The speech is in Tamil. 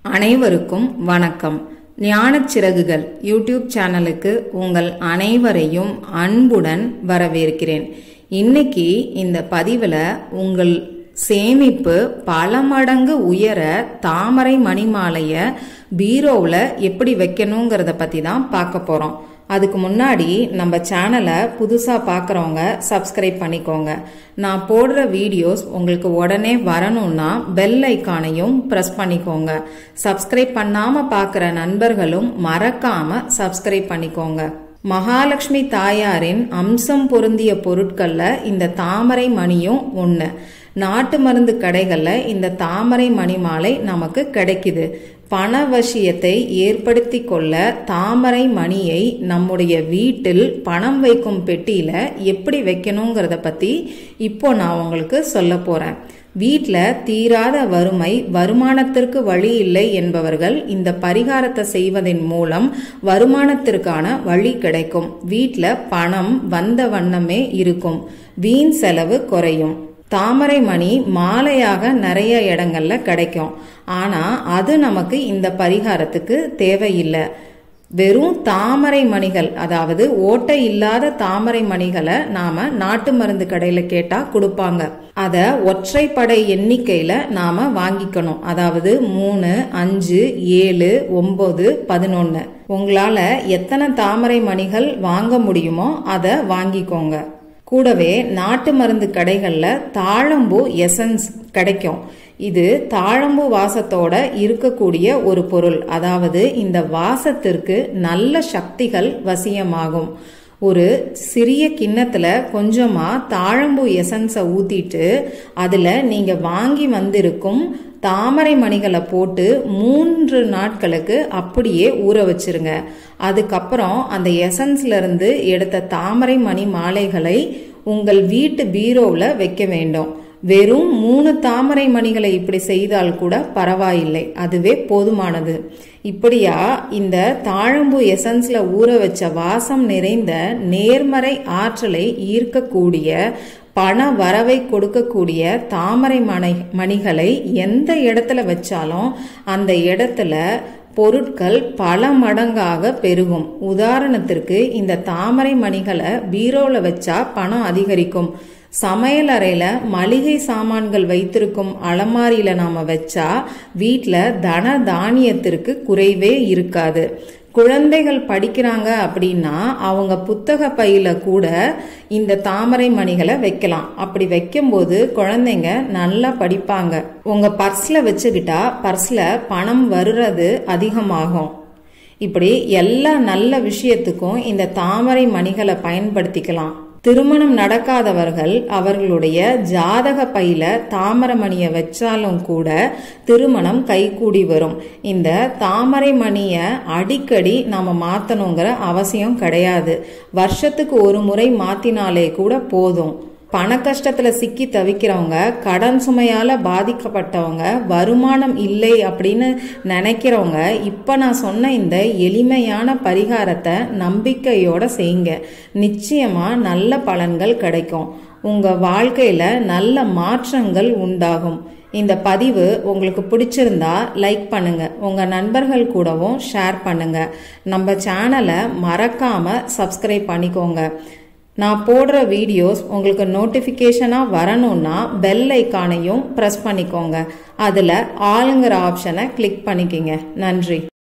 அனைவருக்கும் வணக்கம் ஞானச் சிறகுகள் யூடியூப் சேனலுக்கு உங்கள் அனைவரையும் அன்புடன் வரவேற்கிறேன் இன்னைக்கு இந்த பதிவில் உங்கள் சேமிப்பு பல மடங்கு உயர தாமரை மணிமாலைய பீரோவில் எப்படி வைக்கணுங்கிறத பற்றி தான் பார்க்க போகிறோம் அதுக்கு முன்னாடி நம்ம சேனலை புதுசாக பார்க்குறவங்க சப்ஸ்கிரைப் பண்ணிக்கோங்க நான் போடுற வீடியோஸ் உங்களுக்கு உடனே வரணும்னா பெல் ஐக்கானையும் ப்ரெஸ் பண்ணிக்கோங்க சப்ஸ்கிரைப் பண்ணாமல் பார்க்குற நண்பர்களும் மறக்காம சப்ஸ்கிரைப் பண்ணிக்கோங்க மகாலட்சுமி தாயாரின் அம்சம் பொருந்திய பொருட்கள்ல இந்த தாமரை மணியும் ஒன்று நாட்டு மருந்து கடைகளில் இந்த தாமரை மணி மாலை நமக்கு கிடைக்குது பணவசியத்தை ஏற்படுத்தி கொள்ள தாமரை மணியை நம்முடைய வீட்டில் பணம் வைக்கும் பெட்டியில எப்படி வைக்கணுங்கிறத பத்தி இப்போ நான் உங்களுக்கு சொல்ல போறேன் வீட்டில் தீராத வறுமை வருமானத்திற்கு வழி இல்லை என்பவர்கள் இந்த பரிகாரத்தை செய்வதன் மூலம் வருமானத்திற்கான வழி கிடைக்கும் வீட்டில் பணம் வந்த வண்ணமே இருக்கும் வீண் செலவு குறையும் தாமரை மணி மாலையாக நிறைய இடங்கள்ல கிடைக்கும் ஆனா அது நமக்கு இந்த பரிகாரத்துக்கு தேவையில்லை வெறும் தாமரை மணிகள் அதாவது ஓட்டை இல்லாத தாமரை மணிகளை நாம நாட்டு மருந்து கடையில கேட்டா கொடுப்பாங்க அத ஒற்றைப்படை எண்ணிக்கையில நாம வாங்கிக்கணும் அதாவது மூணு அஞ்சு ஏழு ஒன்பது பதினொன்னு உங்களால எத்தனை தாமரை மணிகள் வாங்க முடியுமோ அதை வாங்கிக்கோங்க கூடவே நாட்டு மருந்து கடைகளில் தாழம்பூ எசன்ஸ் கிடைக்கும் இது தாழம்பூ வாசத்தோட இருக்கக்கூடிய ஒரு பொருள் அதாவது இந்த வாசத்திற்கு நல்ல சக்திகள் வசியமாகும் ஒரு சிறிய கிண்ணத்துல கொஞ்சமா தாழம்பூ எசன்ஸை ஊத்திட்டு அதுல நீங்க வாங்கி வந்திருக்கும் தாமரை மணிகளை போட்டு மூன்று நாட்களுக்கு அப்படியே ஊற வச்சிருங்க அதுக்கப்புறம் அந்த எசன்ஸ்ல இருந்து எடுத்த தாமரை மணி மாலைகளை உங்கள் வீட்டு பீரோவில் வைக்க வேண்டும் வெறும் மூணு தாமரை மணிகளை இப்படி செய்தால் கூட பரவாயில்லை அதுவே போதுமானது இப்படியா இந்த தாழம்பூ எசன்ஸ்ல ஊற வச்ச வாசம் நிறைந்த நேர்மறை ஆற்றலை ஈர்க்கக்கூடிய பண வரவை கொடுக்கக்கூடிய தாமரை மணி மணிகளை எந்த இடத்துல வச்சாலும் அந்த இடத்துல பொருட்கள் பல மடங்காக பெருகும் உதாரணத்திற்கு இந்த தாமரை மணிகளை பீரோவில் வச்சா பணம் அதிகரிக்கும் சமையல் அறையில மளிகை சாமான்கள் வைத்திருக்கும் அலமாரியில நாம வச்சா வீட்டில் தன தானியத்திற்கு குறைவே இருக்காது குழந்தைகள் படிக்கிறாங்க அப்படின்னா அவங்க புத்தக பையில கூட இந்த தாமரை மணிகளை வைக்கலாம் அப்படி வைக்கும்போது குழந்தைங்க நல்லா படிப்பாங்க உங்க பர்ஸ்ல வச்சுக்கிட்டா பர்ஸ்ல பணம் வருறது அதிகமாகும் இப்படி எல்லா நல்ல விஷயத்துக்கும் இந்த தாமரை மணிகளை பயன்படுத்திக்கலாம் திருமணம் நடக்காதவர்கள் அவர்களுடைய ஜாதக பையில தாமரமணியை வச்சாலும் கூட திருமணம் கைகூடி வரும் இந்த தாமரை மணியை அடிக்கடி நாம மாத்தணுங்கிற அவசியம் கிடையாது வருஷத்துக்கு ஒரு முறை மாத்தினாலே கூட போதும் பண கஷ்டத்துல சிக்கி தவிக்கிறவங்க கடன் சுமையால பாதிக்கப்பட்டவங்க வருமானம் இல்லை அப்படின்னு நினைக்கிறவங்க இப்ப நான் சொன்ன இந்த எளிமையான பரிகாரத்தை நம்பிக்கையோட செய்யுங்க நிச்சயமா நல்ல பலன்கள் கிடைக்கும் உங்க வாழ்க்கையில நல்ல மாற்றங்கள் உண்டாகும் இந்த பதிவு உங்களுக்கு பிடிச்சிருந்தா லைக் பண்ணுங்க உங்க நண்பர்கள் கூடவும் ஷேர் பண்ணுங்க நம்ம சேனலை மறக்காம சப்ஸ்கிரைப் பண்ணிக்கோங்க நான் போடுற வீடியோஸ் உங்களுக்கு நோட்டிஃபிகேஷனாக வரணும்னா பெல் ஐக்கானையும் ப்ரெஸ் பண்ணிக்கோங்க அதில் ஆளுங்கிற ஆப்ஷனை கிளிக் பண்ணிக்கோங்க நன்றி